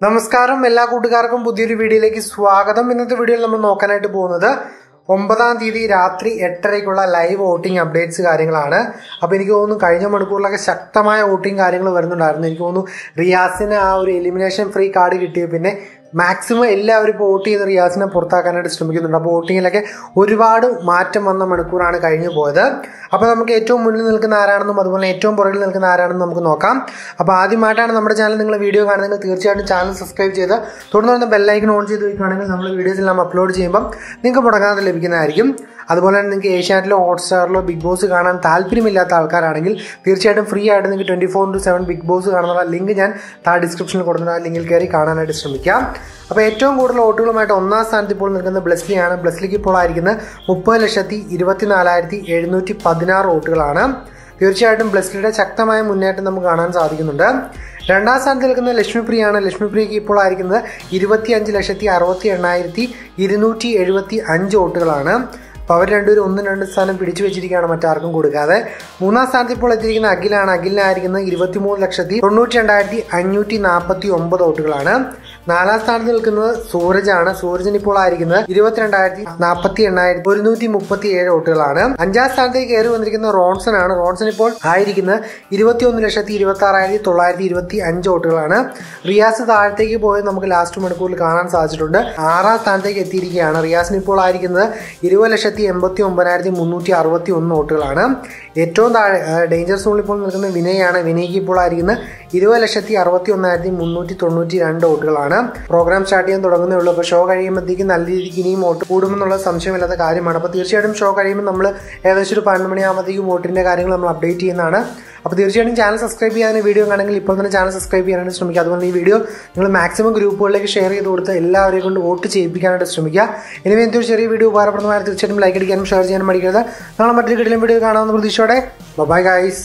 നമസ്കാരം എല്ലാ കൂട്ടുകാർക്കും പുതിയൊരു വീഡിയോയിലേക്ക് സ്വാഗതം ഇന്നത്തെ വീഡിയോയിൽ നമ്മൾ നോക്കാനായിട്ട് പോകുന്നത് ഒമ്പതാം തീയതി രാത്രി എട്ടരയ്ക്കുള്ള ലൈവ് വോട്ടിംഗ് അപ്ഡേറ്റ്സ് കാര്യങ്ങളാണ് അപ്പോൾ എനിക്ക് തോന്നുന്നു കഴിഞ്ഞ മണിക്കൂറിലൊക്കെ ശക്തമായ വോട്ടിംഗ് കാര്യങ്ങൾ വരുന്നുണ്ടായിരുന്നു എനിക്ക് തോന്നുന്നു റിയാസിന് ആ ഒരു എലിമിനേഷൻ ഫ്രീ കാർഡ് കിട്ടിയ പിന്നെ മാക്സിമം എല്ലാവരും ഇപ്പോൾ വോട്ട് ചെയ്ത് റിയാസിനെ പുറത്താക്കാനായിട്ട് ശ്രമിക്കുന്നുണ്ട് അപ്പോൾ വോട്ടിങ്ങിലൊക്കെ ഒരുപാട് മാറ്റം വന്ന മണിക്കൂറാണ് കഴിഞ്ഞു പോയത് അപ്പോൾ നമുക്ക് ഏറ്റവും മുന്നിൽ നിൽക്കുന്ന ആരാണെന്നും അതുപോലെ ഏറ്റവും പുറകിൽ നിൽക്കുന്ന ആരാണെന്നും നമുക്ക് നോക്കാം അപ്പോൾ ആദ്യമായിട്ടാണ് നമ്മുടെ ചാനൽ നിങ്ങൾ വീഡിയോ കാണുന്നത് തീർച്ചയായിട്ടും ചാനൽ സബ്സ്ക്രൈബ് ചെയ്ത് തുടർന്ന് ബെല്ലൈക്കൺ ഓൺ ചെയ്ത് വയ്ക്കുകയാണെങ്കിൽ നമ്മൾ വീഡിയോസ് എല്ലാം അപ്ലോഡ് ചെയ്യുമ്പം നിങ്ങൾക്ക് മുടങ്ങാതെ ലഭിക്കുന്നതായിരിക്കും അതുപോലെ തന്നെ നിങ്ങൾക്ക് ഏഷ്യാനെറ്റിലോ ഹോട്ട്സ്റ്റാറിലോ ബിഗ് ബോസ് കാണാൻ താല്പര്യമില്ലാത്ത ആൾക്കാരാണെങ്കിൽ തീർച്ചയായിട്ടും ഫ്രീ ആയിട്ട് നിങ്ങൾക്ക് twenty four into seven Bigg Boss കാണുന്ന ലിങ്ക് ഞാൻ താഴെ ഡിസ്ക്രിപ്ഷനിൽ കൊടുക്കുന്ന ആ ലിങ്കിൽ കയറി കാണാനായിട്ട് ശ്രമിക്കാം അപ്പോൾ ഏറ്റവും കൂടുതൽ വോട്ടുകളുമായിട്ട് ഒന്നാം സ്ഥാനത്ത് ഇപ്പോൾ നിൽക്കുന്ന ബ്ലസ്ലിയാണ് ബ്ലസ്ലിക്ക് ഇപ്പോൾ ആയിരിക്കുന്നത് മുപ്പത് ലക്ഷത്തി ഇരുപത്തി നാലായിരത്തി എഴുന്നൂറ്റി പതിനാറ് വോട്ടുകളാണ് തീർച്ചയായിട്ടും ബ്ലസ്ലിയുടെ ശക്തമായ മുന്നേറ്റം നമുക്ക് കാണാൻ സാധിക്കുന്നുണ്ട് രണ്ടാം സ്ഥാനത്ത് നിൽക്കുന്ന ലക്ഷ്മിപ്രിയാണ് ലക്ഷ്മിപ്രിയക്ക് ഇപ്പോൾ ആയിരിക്കുന്നത് ഇരുപത്തി അഞ്ച് ലക്ഷത്തി അറുപത്തി എണ്ണായിരത്തി ഇരുന്നൂറ്റി എഴുപത്തി അഞ്ച് വോട്ടുകളാണ് അപ്പോൾ അവർ രണ്ടുപേരും ഒന്നും രണ്ട് സ്ഥാനം പിടിച്ചു വെച്ചിരിക്കുകയാണ് മറ്റാർക്കും കൊടുക്കാതെ മൂന്നാം സ്ഥാനത്ത് ഇപ്പോൾ എത്തിയിരിക്കുന്ന അഖിലാണ് അഖിലിനായിരിക്കുന്നത് ഇരുപത്തിമൂന്ന് ലക്ഷത്തി തൊണ്ണൂറ്റി രണ്ടായിരത്തി അഞ്ഞൂറ്റി നാൽപ്പത്തി ഒമ്പത് വോട്ടുകളാണ് നാലാം സ്ഥാനത്ത് നിൽക്കുന്നത് സൂരജാണ് സൂരജിന് ഇപ്പോൾ ആയിരിക്കുന്നത് ഇരുപത്തിരണ്ടായിരത്തി നാൽപ്പത്തി എണ്ണായിരത്തി ഒരുന്നൂറ്റി മുപ്പത്തി ഏഴ് വോട്ടുകളാണ് അഞ്ചാം സ്ഥാനത്തേക്ക് കയറി വന്നിരിക്കുന്ന റോൺസൺ ആണ് റോൺസൺ ഇപ്പോൾ ആയിരിക്കുന്നത് ഇരുപത്തി ഒന്ന് ലക്ഷത്തി ഇരുപത്തി ആറായിരത്തി തൊള്ളായിരത്തി ഇരുപത്തി അഞ്ച് വോട്ടുകളാണ് റിയാസ് താഴത്തേക്ക് പോയത് നമുക്ക് ലാസ്റ്റ് മണിക്കൂറിൽ കാണാൻ സാധിച്ചിട്ടുണ്ട് ആറാം സ്ഥാനത്തേക്ക് എത്തിയിരിക്കുകയാണ് റിയാസിന് ഇപ്പോൾ ആയിരിക്കുന്നത് ഇരുപത് ലക്ഷത്തി എൺപത്തി ഒമ്പതിനായിരത്തി മുന്നൂറ്റി അറുപത്തി ഒന്ന് വോട്ടുകളാണ് ഏറ്റവും താഴെ ഡേഞ്ചർ സോണിൽ ഇപ്പോൾ നിൽക്കുന്ന വിനയാണ് വിനയ്ക്ക് ഇപ്പോൾ ആയിരിക്കുന്നത് ഇരുപത് ലക്ഷത്തി അറുപത്തി ഒന്നായിരത്തി മുന്നൂറ്റി തൊണ്ണൂറ്റി രണ്ട് വോട്ടുകളാണ് പ്രോഗ്രാം സ്റ്റാർട്ട് ചെയ്യാൻ തുടങ്ങുന്നേ ഉള്ളൂ അപ്പോൾ ഷോ കഴിയുമ്പോഴത്തേക്കും നല്ല രീതിക്ക് ഇനിയും വോട്ട് കൂടുമെന്നുള്ള സംശയമില്ലാത്ത കാര്യമാണ് അപ്പോൾ തീർച്ചയായിട്ടും ഷോ കഴിയുമ്പോൾ നമ്മൾ ഏകദേശം ഒരു പന്ത്രണ്ട് മണിയാകുമ്പോഴത്തേക്കും വോട്ടിൻ്റെ കാര്യങ്ങൾ നമ്മൾ അപ്ഡേറ്റ് ചെയ്യുന്നതാണ് അപ്പോൾ തീർച്ചയായിട്ടും ചാനൽ സബ്സ്ക്രൈബ് ചെയ്യാൻ വീഡിയോ കാണണമെങ്കിൽ ഇപ്പോൾ തന്നെ ചാനൽ സബ്സ്ക്രൈബ് ചെയ്യാനായിട്ട് ശ്രമിക്കുക അതുപോലെ ഈ വീഡിയോ നിങ്ങൾ മാക്സിമം ഗ്രൂപ്പുകളിലേക്ക് ഷെയർ ചെയ്ത് കൊടുത്ത് എല്ലാവരെയും കൊണ്ട് വോട്ട് ചെയ്യിപ്പിക്കാനായിട്ട് ശ്രമിക്കുക ഇനി എന്തൊരു ചെറിയ വീഡിയോ ഉപകാരപ്രദമായ തീർച്ചയായിട്ടും ലൈക്ക് അടിക്കാനും ഷെയർ ചെയ്യാനും മടിക്കരുത് നാളെ മറ്റൊരു കിടലും വീഡിയോ കാണാവുന്ന പ്രതീക്ഷയോടെ ബൈ ഗൈസ്